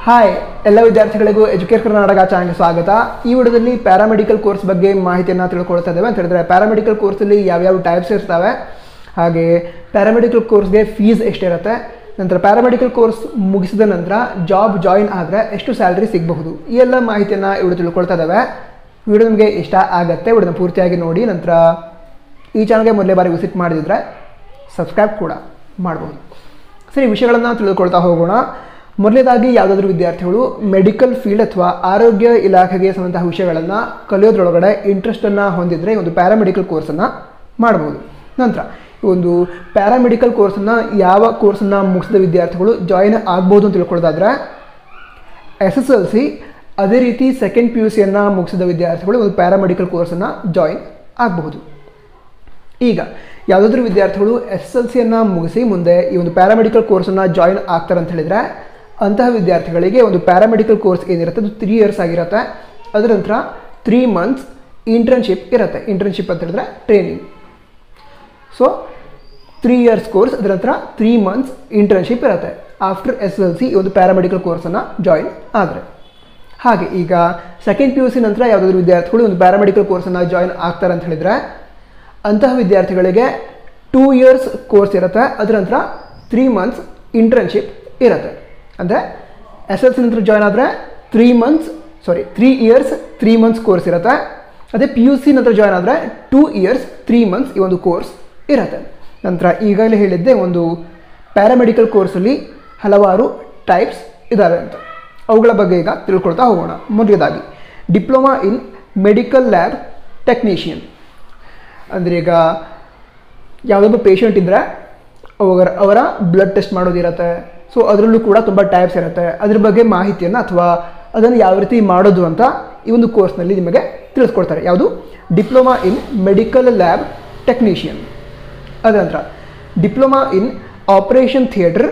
hi ಎಲ್ಲ ವಿದ್ಯಾರ್ಥಿಗಳಿಗೂ educate Karnataka ಚಾನಲ್ಗೆ ಸ್ವಾಗತ ಈ ವಿಡಿಯೋದಲ್ಲಿ ಪ್ಯಾರಾಮೆಡಿಕಲ್ ಕೋರ್ಸ್ ಬಗ್ಗೆ ಮಾಹಿತಿಯನ್ನು ತಿಳ್ಕೊಳ್ತಾ ಇದ್ದೇವೆ ಅಂತ ಹೇಳಿದ್ರೆ ಪ್ಯಾರಾಮೆಡಿಕಲ್ ಕೋರ್ಸಲ್ಲಿ ಯಾವ್ಯಾವ ಟೈಪ್ಸ್ ಇರ್ತವೆ ಹಾಗೆ ಪ್ಯಾರಾಮೆಡಿಕಲ್ ಕೋರ್ಸ್ಗೆ ಫೀಸ್ ಎಷ್ಟಿರುತ್ತೆ ನಂತರ ಪ್ಯಾರಾಮೆಡಿಕಲ್ ಕೋರ್ಸ್ ಮುಗಿಸಿದ ನಂತರ ಜಾಬ್ ಜಾಯಿನ್ ಆದರೆ ಎಷ್ಟು ಸ್ಯಾಲ್ರಿ ಸಿಗಬಹುದು ಈ ಎಲ್ಲ ಮಾಹಿತಿಯನ್ನು ಇವರು ತಿಳ್ಕೊಳ್ತಾ ಇದ್ದಾವೆ ವಿಡಿಯೋ ನಿಮಗೆ ಇಷ್ಟ ಆಗುತ್ತೆ ವಿಡಿಯೋನ ಪೂರ್ತಿಯಾಗಿ ನೋಡಿ ನಂತರ ಈ ಚಾನಲ್ಗೆ ಮೊದಲೇ ಬಾರಿ ವಿಸಿಟ್ ಮಾಡಿದ್ರೆ ಸಬ್ಸ್ಕ್ರೈಬ್ ಕೂಡ ಮಾಡ್ಬೋದು ಸರಿ ವಿಷಯಗಳನ್ನು ತಿಳಿದುಕೊಳ್ತಾ ಹೋಗೋಣ ಮೊದಲನೇದಾಗಿ ಯಾವುದಾದ್ರೂ ವಿದ್ಯಾರ್ಥಿಗಳು ಮೆಡಿಕಲ್ ಫೀಲ್ಡ್ ಅಥವಾ ಆರೋಗ್ಯ ಇಲಾಖೆಗೆ ಸಂಬಂಧಂತಹ ವಿಷಯಗಳನ್ನು ಕಲಿಯೋದ್ರೊಳಗಡೆ ಇಂಟ್ರೆಸ್ಟನ್ನು ಹೊಂದಿದರೆ ಈ ಒಂದು ಪ್ಯಾರಾಮೆಡಿಕಲ್ ಕೋರ್ಸನ್ನು ಮಾಡ್ಬೋದು ನಂತರ ಈ ಒಂದು ಪ್ಯಾರಾಮೆಡಿಕಲ್ ಕೋರ್ಸನ್ನು ಯಾವ ಕೋರ್ಸನ್ನು ಮುಗಿಸಿದ ವಿದ್ಯಾರ್ಥಿಗಳು ಜಾಯಿನ್ ಆಗ್ಬೋದು ಅಂತ ತಿಳ್ಕೊಳ್ಳೋದಾದ್ರೆ ಎಸ್ ಎಸ್ ಎಲ್ ಸಿ ಅದೇ ರೀತಿ ಸೆಕೆಂಡ್ ಪಿ ಯು ಸಿಯನ್ನು ಮುಗಿಸಿದ ವಿದ್ಯಾರ್ಥಿಗಳು ಒಂದು ಪ್ಯಾರಾಮೆಡಿಕಲ್ ಕೋರ್ಸನ್ನು ಜಾಯಿನ್ ಆಗಬಹುದು ಈಗ ಯಾವುದಾದ್ರೂ ವಿದ್ಯಾರ್ಥಿಗಳು ಎಸ್ ಎಲ್ ಸಿಯನ್ನು ಮುಗಿಸಿ ಮುಂದೆ ಈ ಒಂದು ಪ್ಯಾರಾಮೆಡಿಕಲ್ ಕೋರ್ಸನ್ನು ಜಾಯಿನ್ ಆಗ್ತಾರೆ ಅಂತ ಹೇಳಿದರೆ ಅಂತಹ ವಿದ್ಯಾರ್ಥಿಗಳಿಗೆ ಒಂದು ಪ್ಯಾರಾಮೆಡಿಕಲ್ ಕೋರ್ಸ್ ಏನಿರುತ್ತೆ ಅದು ತ್ರೀ ಇಯರ್ಸ್ ಆಗಿರುತ್ತೆ ಅದರ ನಂತರ ತ್ರೀ ಮಂತ್ಸ್ ಇಂಟರ್ನ್ಶಿಪ್ ಇರುತ್ತೆ ಇಂಟರ್ನ್ಶಿಪ್ ಅಂತ ಹೇಳಿದ್ರೆ training so three years course ಅದರ ನಂತರ ತ್ರೀ ಮಂತ್ಸ್ ಇಂಟರ್ನ್ಶಿಪ್ ಇರುತ್ತೆ ಆಫ್ಟರ್ ಎಸ್ ಎಲ್ ಸಿ ಈ ಒಂದು ಪ್ಯಾರಾಮೆಡಿಕಲ್ ಕೋರ್ಸನ್ನು ಜಾಯಿನ್ ಆದರೆ ಹಾಗೆ ಈಗ ಸೆಕೆಂಡ್ ಪಿ ಯು ಸಿ ನಂತರ ಯಾವುದಾದ್ರೂ ವಿದ್ಯಾರ್ಥಿಗಳು ಒಂದು ಪ್ಯಾರಾಮೆಡಿಕಲ್ ಕೋರ್ಸನ್ನು ಜಾಯಿನ್ ಆಗ್ತಾರೆ ಅಂತ ಹೇಳಿದರೆ ಅಂತಹ ವಿದ್ಯಾರ್ಥಿಗಳಿಗೆ ಟೂ ಇಯರ್ಸ್ ಕೋರ್ಸ್ ಇರುತ್ತೆ ಅದರ ನಂತರ ತ್ರೀ ಮಂತ್ಸ್ ಇಂಟರ್ನ್ಶಿಪ್ ಇರುತ್ತೆ ಅಂದರೆ ಎಸ್ ಎಲ್ ಸಿ ನಂತರ ಜಾಯ್ನ್ ಆದರೆ three months sorry three years three months course ಇರುತ್ತೆ ಅದೇ ಪಿ ಯು ಸಿ ನಂತರ ಜಾಯ್ನ್ ಆದರೆ ಟೂ ಇಯರ್ಸ್ ತ್ರೀ ಮಂತ್ಸ್ ಈ ಒಂದು ಕೋರ್ಸ್ ಇರುತ್ತೆ ನಂತರ ಈಗಾಗಲೇ ಹೇಳಿದ್ದೆ ಒಂದು ಪ್ಯಾರಾಮೆಡಿಕಲ್ ಕೋರ್ಸಲ್ಲಿ ಹಲವಾರು ಟೈಪ್ಸ್ ಇದ್ದಾವೆ ಅಂತ ಅವುಗಳ ಬಗ್ಗೆ ಈಗ ತಿಳ್ಕೊಳ್ತಾ ಹೋಗೋಣ ಮೊದಲನೇದಾಗಿ diploma in medical lab technician ಅಂದರೆ ಈಗ ಯಾವುದೊಬ್ಬ ಪೇಷಂಟ್ ಇದ್ದರೆ ಅವರ ಅವರ ಬ್ಲಡ್ ಟೆಸ್ಟ್ ಮಾಡೋದಿರುತ್ತೆ ಸೊ ಅದರಲ್ಲೂ ಕೂಡ ತುಂಬ ಟೈಪ್ಸ್ ಇರುತ್ತೆ ಅದ್ರ ಬಗ್ಗೆ ಮಾಹಿತಿಯನ್ನು ಅಥವಾ ಅದನ್ನು ಯಾವ ರೀತಿ ಮಾಡೋದು ಅಂತ ಈ ಒಂದು ಕೋರ್ಸ್ನಲ್ಲಿ ನಿಮಗೆ ತಿಳಿಸ್ಕೊಡ್ತಾರೆ ಯಾವುದು diploma in medical lab technician ಅದರ ನಂತರ diploma in operation theatre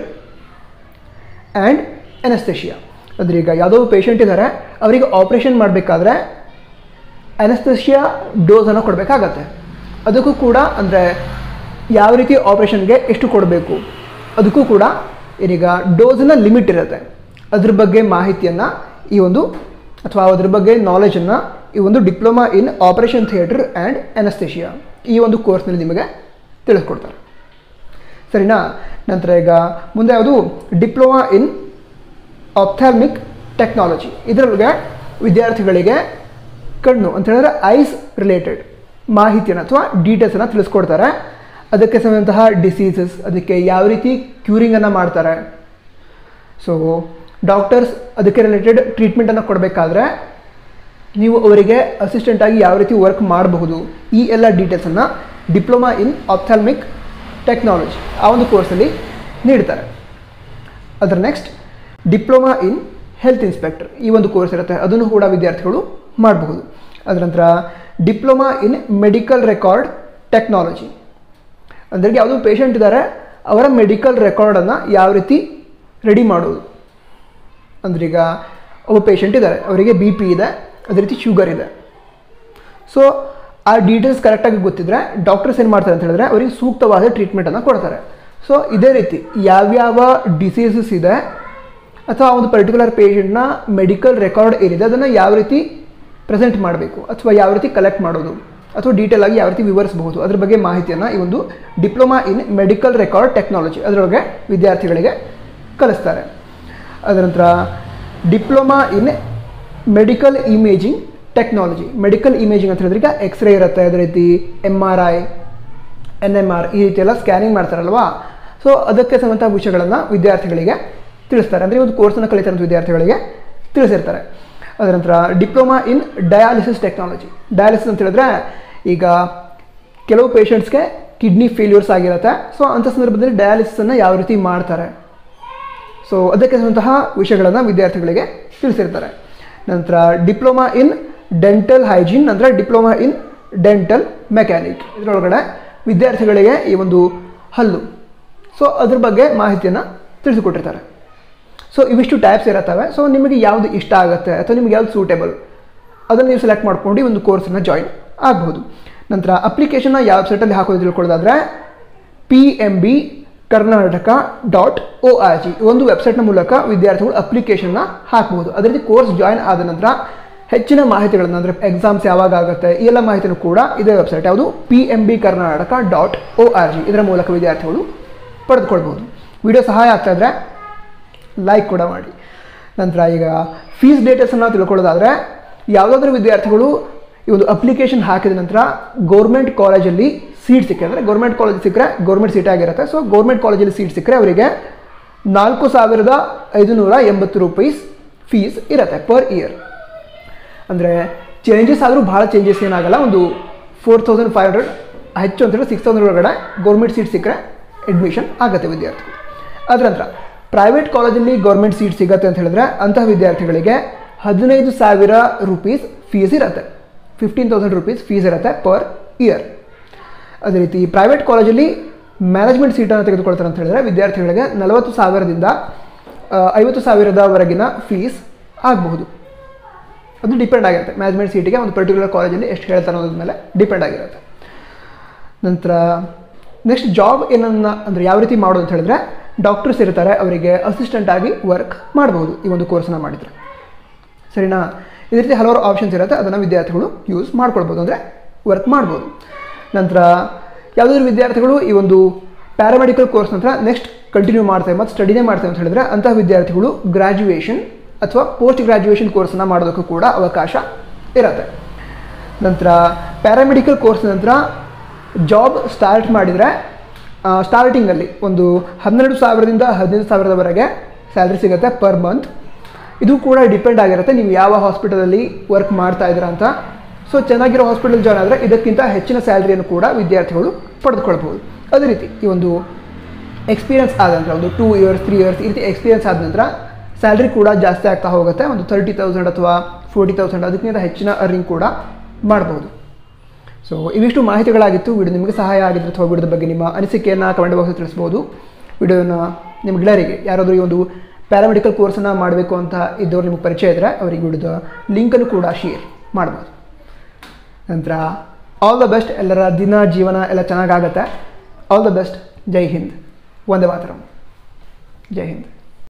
and anaesthesia ಅಂದರೆ ಈಗ ಯಾವುದೋ ಪೇಷಂಟ್ ಇದ್ದಾರೆ ಅವರಿಗೆ ಆಪ್ರೇಷನ್ ಮಾಡಬೇಕಾದ್ರೆ ಅನಸ್ತೇಷಿಯಾ ಡೋಸನ್ನು ಕೊಡಬೇಕಾಗತ್ತೆ ಅದಕ್ಕೂ ಕೂಡ ಅಂದರೆ ಯಾವ ರೀತಿ ಆಪ್ರೇಷನ್ಗೆ ಎಷ್ಟು ಕೊಡಬೇಕು ಅದಕ್ಕೂ ಕೂಡ ಏನೀಗ ಡೋಸಿನ ಲಿಮಿಟ್ ಇರುತ್ತೆ ಅದ್ರ ಬಗ್ಗೆ ಮಾಹಿತಿಯನ್ನು ಈ ಒಂದು ಅಥವಾ ಅದ್ರ ಬಗ್ಗೆ ನಾಲೆಜನ್ನು ಈ ಒಂದು diploma in operation theatre and anaesthesia ಈ ಒಂದು ಕೋರ್ಸ್ನಲ್ಲಿ ನಿಮಗೆ ತಿಳಿಸ್ಕೊಡ್ತಾರೆ ಸರಿನಾ ನಂತರ ಈಗ ಮುಂದೆ ಯಾವುದು ಡಿಪ್ಲೊಮಾ ಇನ್ ಆಪ್ಥಾಲ್ಮಿಕ್ ಟೆಕ್ನಾಲಜಿ ಇದರೊಳಗೆ ವಿದ್ಯಾರ್ಥಿಗಳಿಗೆ ಕಣ್ಣು ಅಂತ ಹೇಳಿದ್ರೆ ಐಸ್ ರಿಲೇಟೆಡ್ ಮಾಹಿತಿಯನ್ನು ಅಥವಾ ಡೀಟೇಲ್ಸನ್ನು ತಿಳಿಸ್ಕೊಡ್ತಾರೆ ಅದಕ್ಕೆ ಸಂಬಂಧಂತಹ ಡಿಸೀಸಸ್ ಅದಕ್ಕೆ ಯಾವ ರೀತಿ ಕ್ಯೂರಿಂಗನ್ನು ಮಾಡ್ತಾರೆ ಸೊ ಡಾಕ್ಟರ್ಸ್ ಅದಕ್ಕೆ ರಿಲೇಟೆಡ್ ಟ್ರೀಟ್ಮೆಂಟನ್ನು ಕೊಡಬೇಕಾದ್ರೆ ನೀವು ಅವರಿಗೆ ಅಸಿಸ್ಟೆಂಟಾಗಿ ಯಾವ ರೀತಿ ವರ್ಕ್ ಮಾಡಬಹುದು ಈ ಎಲ್ಲ ಡೀಟೇಲ್ಸನ್ನು ಡಿಪ್ಲೊಮಾ ಇನ್ ಆಪ್ಥಾಲ್ಮಿಕ್ ಟೆಕ್ನಾಲಜಿ ಆ ಒಂದು ಕೋರ್ಸಲ್ಲಿ ನೀಡ್ತಾರೆ ಅದರ next diploma in health inspector ಈ ಒಂದು ಕೋರ್ಸ್ ಇರುತ್ತೆ ಅದನ್ನು ಕೂಡ ವಿದ್ಯಾರ್ಥಿಗಳು ಮಾಡಬಹುದು ಅದರ ನಂತರ diploma in medical record technology ಅಂದರೆ ಯಾವುದೋ ಪೇಷಂಟ್ ಇದ್ದಾರೆ ಅವರ ಮೆಡಿಕಲ್ ರೆಕಾರ್ಡನ್ನು ಯಾವ ರೀತಿ ರೆಡಿ ಮಾಡೋದು ಅಂದ್ರೆ ಈಗ ಒಬ್ಬ ಪೇಷಂಟ್ ಇದ್ದಾರೆ ಅವರಿಗೆ ಬಿ ಪಿ ಇದೆ ಅದೇ ರೀತಿ ಶುಗರ್ ಇದೆ ಸೊ ಆ ಡೀಟೇಲ್ಸ್ ಕರೆಕ್ಟಾಗಿ ಗೊತ್ತಿದ್ರೆ ಡಾಕ್ಟರ್ಸ್ ಏನು ಮಾಡ್ತಾರೆ ಅಂತ ಹೇಳಿದ್ರೆ ಅವರಿಗೆ ಸೂಕ್ತವಾದ ಟ್ರೀಟ್ಮೆಂಟನ್ನು ಕೊಡ್ತಾರೆ ಸೊ ಇದೇ ರೀತಿ ಯಾವ್ಯಾವ ಡಿಸೀಸಸ್ ಇದೆ ಅಥವಾ ಒಂದು ಪರ್ಟಿಕ್ಯುಲರ್ ಪೇಷಂಟ್ನ ಮೆಡಿಕಲ್ ರೆಕಾರ್ಡ್ ಏನಿದೆ ಅದನ್ನು ಯಾವ ರೀತಿ ಪ್ರೆಸೆಂಟ್ ಮಾಡಬೇಕು ಅಥವಾ ಯಾವ ರೀತಿ ಕಲೆಕ್ಟ್ ಮಾಡೋದು ಅಥವಾ ಡೀಟೇಲ್ ಆಗಿ ಯಾವ ರೀತಿ ವಿವರಿಸಬಹುದು ಅದ್ರ ಬಗ್ಗೆ ಮಾಹಿತಿಯನ್ನು ಈ ಒಂದು diploma in medical record technology ಅದರೊಳಗೆ ವಿದ್ಯಾರ್ಥಿಗಳಿಗೆ ಕಲಿಸ್ತಾರೆ ಅದರ ನಂತರ diploma in medical imaging technology medical imaging ಅಂತ ಹೇಳಿದ್ರೆ ಈಗ ಎಕ್ಸ್ರೇ ಇರುತ್ತೆ ಅದೇ ರೀತಿ M R I N M R ಈ ರೀತಿ ಎಲ್ಲ ಸ್ಕ್ಯಾನಿಂಗ್ ಮಾಡ್ತಾರಲ್ವಾ ಸೊ ಅದಕ್ಕೆ ಸಂಬಂಧ ವಿಷಯಗಳನ್ನು ವಿದ್ಯಾರ್ಥಿಗಳಿಗೆ ತಿಳಿಸ್ತಾರೆ ಅಂದರೆ ಒಂದು ಕೋರ್ಸನ್ನು ಕಲಿತಾರಂಥ ವಿದ್ಯಾರ್ಥಿಗಳಿಗೆ ತಿಳಿಸಿರ್ತಾರೆ ಅದರ ನಂತರ diploma in dialysis technology dialysis ಅಂತ ಹೇಳಿದ್ರೆ ಈಗ ಕೆಲವು ಪೇಷಂಟ್ಸ್ಗೆ ಕಿಡ್ನಿ ಫೇಲ್ಯೂರ್ಸ್ ಆಗಿರುತ್ತೆ ಸೊ ಅಂಥ ಸಂದರ್ಭದಲ್ಲಿ ಡಯಾಲಿಸಿಸನ್ನು ಯಾವ ರೀತಿ ಮಾಡ್ತಾರೆ ಸೊ ಅದಕ್ಕೆ ಸಂಬಂಧಂತಹ ವಿಷಯಗಳನ್ನು ವಿದ್ಯಾರ್ಥಿಗಳಿಗೆ ತಿಳಿಸಿರ್ತಾರೆ ನಂತರ ಡಿಪ್ಲೊಮಾ ಇನ್ ಡೆಂಟಲ್ ಹೈಜೀನ್ ನಂತರ ಡಿಪ್ಲೊಮಾ ಇನ್ ಡೆಂಟಲ್ ಮೆಕ್ಯಾನಿಕ್ ಇದರೊಳಗಡೆ ವಿದ್ಯಾರ್ಥಿಗಳಿಗೆ ಈ ಒಂದು ಹಲ್ಲು ಸೊ ಅದ್ರ ಬಗ್ಗೆ ಮಾಹಿತಿಯನ್ನು ತಿಳಿಸಿಕೊಟ್ಟಿರ್ತಾರೆ ಸೊ ಇವಿಷ್ಟು ಟೈಪ್ಸ್ ಇರುತ್ತವೆ ಸೊ ನಿಮಗೆ ಯಾವುದು ಇಷ್ಟ ಆಗುತ್ತೆ ಅಥವಾ ನಿಮಗೆ ಯಾವ್ದು ಸೂಟೇಬಲ್ ಅದನ್ನು ನೀವು ಸೆಲೆಕ್ಟ್ ಮಾಡ್ಕೊಂಡು ಈ ಒಂದು ಕೋರ್ಸನ್ನು ಜಾಯಿನ್ ಆಗಬಹುದು ನಂತರ ಅಪ್ಲಿಕೇಶನ್ನ ಯಾವ ವೆಬ್ಸೈಟಲ್ಲಿ ಹಾಕೋದು ತಿಳ್ಕೊಳ್ಳೋದಾದರೆ P M B Karnataka dot O R G ಒಂದು ವೆಬ್ಸೈಟ್ನ ಮೂಲಕ ವಿದ್ಯಾರ್ಥಿಗಳು ಅಪ್ಲಿಕೇಶನ್ನ ಹಾಕ್ಬೋದು ಅದರಲ್ಲಿ ಕೋರ್ಸ್ ಜಾಯಿನ್ ಆದ ನಂತರ ಹೆಚ್ಚಿನ ಮಾಹಿತಿಗಳನ್ನು ಅಂದರೆ ಎಕ್ಸಾಮ್ಸ್ ಯಾವಾಗ ಆಗುತ್ತೆ ಈ ಎಲ್ಲ ಮಾಹಿತಿನೂ ಕೂಡ ಇದೇ ವೆಬ್ಸೈಟ್ ಯಾವುದು P M B Karnataka dot O R G ಇದರ ಮೂಲಕ ವಿದ್ಯಾರ್ಥಿಗಳು ಪಡೆದುಕೊಳ್ಬೋದು ವಿಡಿಯೋ ಸಹಾಯ ಆಗ್ತಾ ಇದ್ರೆ ಲೈಕ್ ಕೂಡ ಮಾಡಿ ನಂತರ ಈಗ ಫೀಸ್ ಡೇಟಸನ್ನು ತಿಳ್ಕೊಳ್ಳೋದಾದರೆ ಯಾವುದಾದ್ರೂ ವಿದ್ಯಾರ್ಥಿಗಳು ಈ ಒಂದು ಅಪ್ಲಿಕೇಶನ್ ಹಾಕಿದ ನಂತರ ಗೌರ್ಮೆಂಟ್ ಕಾಲೇಜಲ್ಲಿ ಸೀಟ್ ಸಿಕ್ಕರೆ ಅಂದರೆ ಗೌರ್ಮೆಂಟ್ ಕಾಲೇಜ್ ಸಿಕ್ಕರೆ ಗೌರ್ಮೆಂಟ್ ಸೀಟ್ ಆಗಿರುತ್ತೆ ಸೊ ಗೌರ್ಮೆಂಟ್ ಕಾಲೇಜಲ್ಲಿ ಸೀಟ್ ಸಿಕ್ಕರೆ ಅವರಿಗೆ ನಾಲ್ಕು ಸಾವಿರದ ಐದುನೂರ ಎಂಬತ್ತು ರೂಪೀಸ್ ಫೀಸ್ ಇರುತ್ತೆ ಪರ್ ಇಯರ್ ಅಂದರೆ ಚೇಂಜಸ್ ಆದರೂ ಭಾಳ ಚೇಂಜಸ್ ಏನಾಗಲ್ಲ ಒಂದು ಫೋರ್ ತೌಸಂಡ್ ಫೈವ್ ಹಂಡ್ರೆಡ್ ಹೆಚ್ಚು ಅಂತೇಳಿ ಸಿಕ್ಸ್ ತೌಸಂಡ್ ಒಳಗಡೆ ಗೌರ್ಮೆಂಟ್ ಸೀಟ್ ಸಿಕ್ಕರೆ ಅಡ್ಮಿಷನ್ ಆಗುತ್ತೆ ವಿದ್ಯಾರ್ಥಿಗಳು ಅದರ ನಂತರ ಪ್ರೈವೇಟ್ ಕಾಲೇಜಲ್ಲಿ ಗೌರ್ಮೆಂಟ್ ಸೀಟ್ ಸಿಗುತ್ತೆ ಅಂತ ಹೇಳಿದ್ರೆ ಅಂತಹ ವಿದ್ಯಾರ್ಥಿಗಳಿಗೆ ಹದಿನೈದು ಸಾವಿರ ರುಪೀಸ್ ಫೀಸ್ ಇರುತ್ತೆ ಫಿಫ್ಟೀನ್ ತೌಸಂಡ್ ರುಪೀಸ್ ಫೀಸ್ ಇರುತ್ತೆ ಪರ್ ಇಯರ್ ಅದೇ ರೀತಿ ಪ್ರೈವೇಟ್ ಕಾಲೇಜಲ್ಲಿ ಮ್ಯಾನೇಜ್ಮೆಂಟ್ ಸೀಟನ್ನು ತೆಗೆದುಕೊಳ್ತಾರೆ ಅಂತ ಹೇಳಿದ್ರೆ ವಿದ್ಯಾರ್ಥಿಗಳಿಗೆ ನಲವತ್ತು ಸಾವಿರದಿಂದ ಆ, ಐವತ್ತು ಸಾವಿರದವರೆಗಿನ ಫೀಸ್ ಆಗಬಹುದು ಅದು ಡಿಪೆಂಡ್ ಆಗಿರುತ್ತೆ ಮ್ಯಾನೇಜ್ಮೆಂಟ್ ಸೀಟಿಗೆ ಒಂದು ಪರ್ಟಿಕ್ಯುಲರ್ ಕಾಲೇಜಲ್ಲಿ ಎಷ್ಟು ಹೇಳ್ತಾರೆ ಅನ್ನೋದ್ರ ಮೇಲೆ ಡಿಪೆಂಡ್ ಆಗಿರುತ್ತೆ ನಂತರ ನೆಕ್ಸ್ಟ್ ಜಾಬ್ ಏನನ್ನ ಅಂದರೆ ಯಾವ ರೀತಿ ಮಾಡೋದು ಅಂತ ಹೇಳಿದ್ರೆ ಡಾಕ್ಟರ್ಸ್ ಇರ್ತಾರೆ ಅವರಿಗೆ ಅಸಿಸ್ಟೆಂಟ್ ಆಗಿ ವರ್ಕ್ ಮಾಡಬಹುದು ಈ ಒಂದು ಕೋರ್ಸನ್ನು ಮಾಡಿದರೆ ಸರಿನಾ ಇದೇ ರೀತಿ ಹಲವಾರು ಆಪ್ಷನ್ಸ್ ಇರುತ್ತೆ ಅದನ್ನು ವಿದ್ಯಾರ್ಥಿಗಳು ಯೂಸ್ ಮಾಡ್ಕೊಳ್ಬೋದು ಅಂದರೆ ವರ್ಕ್ ಮಾಡ್ಬೋದು ನಂತರ ಯಾವುದಾದ್ರೂ ವಿದ್ಯಾರ್ಥಿಗಳು ಈ ಒಂದು ಪ್ಯಾರಾಮೆಡಿಕಲ್ ಕೋರ್ಸ್ ನಂತರ ನೆಕ್ಸ್ಟ್ ಕಂಟಿನ್ಯೂ ಮಾಡ್ತೇವೆ ಮತ್ತು ಸ್ಟಡಿನೇ ಮಾಡ್ತೇವೆ ಅಂತ ಹೇಳಿದ್ರೆ ಅಂತಹ ವಿದ್ಯಾರ್ಥಿಗಳು ಗ್ರ್ಯಾಜುಯೇಷನ್ ಅಥವಾ ಪೋಸ್ಟ್ ಗ್ರ್ಯಾಜುಯೇಷನ್ ಕೋರ್ಸನ್ನು ಮಾಡೋದಕ್ಕೂ ಕೂಡ ಅವಕಾಶ ಇರುತ್ತೆ ನಂತರ ಪ್ಯಾರಾಮೆಡಿಕಲ್ ಕೋರ್ಸ್ ನಂತರ ಜಾಬ್ ಸ್ಟಾರ್ಟ್ ಮಾಡಿದರೆ ಸ್ಟಾರ್ಟಿಂಗಲ್ಲಿ ಒಂದು ಹನ್ನೆರಡು ಸಾವಿರದಿಂದ ಹದಿನೈದು ಸಾವಿರದವರೆಗೆ ಸ್ಯಾಲ್ರಿ ಸಿಗುತ್ತೆ ಪರ್ ಮಂತ್ ಇದು ಕೂಡ ಡಿಪೆಂಡ್ ಆಗಿರುತ್ತೆ ನೀವು ಯಾವ ಹಾಸ್ಪಿಟಲಲ್ಲಿ ವರ್ಕ್ ಮಾಡ್ತಾ ಇದ್ದೀರಾ ಅಂತ ಸೊ ಚೆನ್ನಾಗಿರೋ ಹಾಸ್ಪಿಟಲ್ ಜಾಯ್ನ್ ಆದರೆ ಇದಕ್ಕಿಂತ ಹೆಚ್ಚಿನ ಸ್ಯಾಲ್ರಿಯನ್ನು ಕೂಡ ವಿದ್ಯಾರ್ಥಿಗಳು ಪಡೆದುಕೊಳ್ಬೋದು ಅದೇ ರೀತಿ ಈ ಒಂದು ಎಕ್ಸ್ಪೀರಿಯನ್ಸ್ ಆದ ನಂತರ ಒಂದು ಟೂ ಇಯರ್ಸ್ ತ್ರೀ ಇಯರ್ಸ್ ಈ ರೀತಿ ಎಕ್ಸ್ಪೀರಿಯನ್ಸ್ ಆದ ನಂತರ ಸ್ಯಾಲ್ರಿ ಕೂಡ ಜಾಸ್ತಿ ಆಗ್ತಾ ಹೋಗುತ್ತೆ ಒಂದು ತರ್ಟಿ ತೌಸಂಡ್ ಅಥವಾ ಫೋರ್ಟಿ ತೌಸಂಡ್ ಅದಕ್ಕಿಂತ ಹೆಚ್ಚಿನ ಅರ್ನಿಂಗ್ ಕೂಡ ಮಾಡ್ಬೋದು ಸೊ ಇವಿಷ್ಟು ಮಾಹಿತಿಗಳಾಗಿತ್ತು ವಿಡಿಯೋ ನಿಮಗೆ ಸಹಾಯ ಆಗಿದ್ರೆ ಅಥವಾ ವಿಡಿಯೋದ ಬಗ್ಗೆ ನಿಮ್ಮ ಅನಿಸಿಕೆಯನ್ನು ಕಮೆಂಟ್ ಬಾಕ್ಸ್ ತಿಳಿಸ್ಬೋದು ವಿಡಿಯೋನ ನಿಮ್ಮ ಗೆಳೆಯರಿಗೆ ಯಾರಾದರೂ ಈ ಒಂದು ಪ್ಯಾರಾಮೆಡಿಕಲ್ ಕೋರ್ಸನ್ನು ಮಾಡಬೇಕು ಅಂತ ಇದ್ದವ್ರು ನಿಮಗೆ ಪರಿಚಯ ಇದ್ದರೆ ಅವರಿಗೆ ವಿಡಿಯೋದ ಲಿಂಕನ್ನು ಕೂಡ ಶೇರ್ ಮಾಡ್ಬೋದು ನಂತರ ಆಲ್ ದ ಬೆಸ್ಟ್ ಎಲ್ಲರ ದಿನ ಜೀವನ ಎಲ್ಲ ಚೆನ್ನಾಗಾಗತ್ತೆ ಆಲ್ ದ ಬೆಸ್ಟ್ ಜೈ ಹಿಂದ್ ಒಂದೇ ಮಾತರಂ ಜೈ ಹಿಂದ್